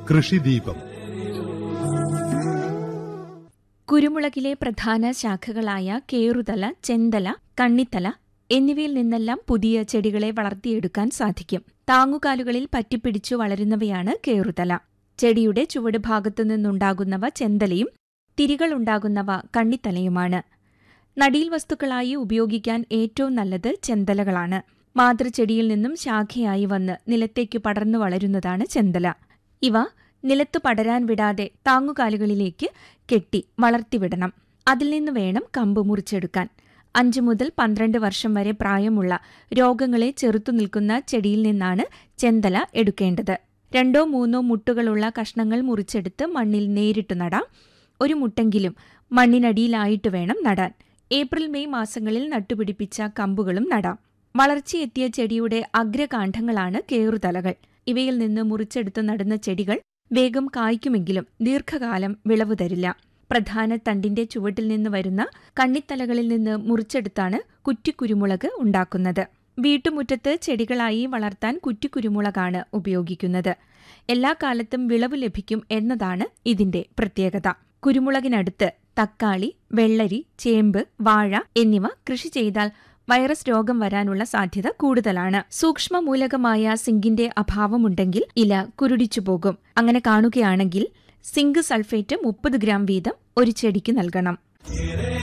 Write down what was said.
കൃഷിദീപം കുരുമുളകിലെ പ്രധാന ശാഖകളായ കേറുതല ചെന്തല കണ്ണിത്തല എന്നിവയിൽ നിന്നെല്ലാം പുതിയ ചെടികളെ വളർത്തിയെടുക്കാൻ സാധിക്കും താങ്ങുകാലുകളിൽ പറ്റിപ്പിടിച്ചു വളരുന്നവയാണ് കേറുതല ചെടിയുടെ ചുവട് ഭാഗത്തു നിന്നുണ്ടാകുന്നവ ചെന്തലയും തിരികളുണ്ടാകുന്നവ കണ്ണിത്തലയുമാണ് നടീൽ വസ്തുക്കളായി ഉപയോഗിക്കാൻ ഏറ്റവും നല്ലത് ചെന്തലകളാണ് മാതൃചെടിയിൽ നിന്നും ശാഖയായി വന്ന് നിലത്തേക്ക് പടർന്നു വളരുന്നതാണ് ചെന്തല ഇവ നിലത്തു പടരാൻ വിടാതെ താങ്ങുകാലുകളിലേക്ക് കെട്ടി വളർത്തിവിടണം അതിൽ നിന്ന് വേണം കമ്പ് മുറിച്ചെടുക്കാൻ അഞ്ചു മുതൽ പന്ത്രണ്ട് വർഷം വരെ പ്രായമുള്ള രോഗങ്ങളെ ചെറുത്തു നിൽക്കുന്ന ചെടിയിൽ നിന്നാണ് ചെന്തല എടുക്കേണ്ടത് രണ്ടോ മൂന്നോ മുട്ടുകളുള്ള കഷ്ണങ്ങൾ മുറിച്ചെടുത്ത് മണ്ണിൽ നേരിട്ട് നടാം ഒരു മുട്ടെങ്കിലും മണ്ണിനടിയിലായിട്ട് വേണം നടാൻ ഏപ്രിൽ മെയ് മാസങ്ങളിൽ നട്ടുപിടിപ്പിച്ച കമ്പുകളും നടാം വളർച്ചയെത്തിയ ചെടിയുടെ അഗ്രകാന്ഡങ്ങളാണ് കേറുതലകൾ ഇവയിൽ നിന്ന് മുറിച്ചെടുത്ത് നടുന്ന ചെടികൾ വേഗം കായ്ക്കുമെങ്കിലും ദീർഘകാലം വിളവ് തരില്ല പ്രധാന തണ്ടിന്റെ ചുവട്ടിൽ നിന്ന് വരുന്ന കണ്ണിത്തലകളിൽ നിന്ന് മുറിച്ചെടുത്താണ് കുറ്റിക്കുരുമുളക് ഉണ്ടാക്കുന്നത് വീട്ടുമുറ്റത്ത് ചെടികളായി വളർത്താൻ കുറ്റിക്കുരുമുളകാണ് ഉപയോഗിക്കുന്നത് എല്ലാ കാലത്തും വിളവ് ലഭിക്കും എന്നതാണ് ഇതിന്റെ പ്രത്യേകത കുരുമുളകിനടുത്ത് തക്കാളി വെള്ളരി ചേമ്പ് വാഴ എന്നിവ കൃഷി ചെയ്താൽ വൈറസ് രോഗം വരാനുള്ള സാധ്യത കൂടുതലാണ് സൂക്ഷ്മ മൂലകമായ സിങ്കിന്റെ അഭാവമുണ്ടെങ്കിൽ ഇല കുരുടിച്ചു പോകും അങ്ങനെ കാണുകയാണെങ്കിൽ സിങ്ക് സൾഫേറ്റ് മുപ്പത് ഗ്രാം വീതം ഒരു ചെടിക്ക് നൽകണം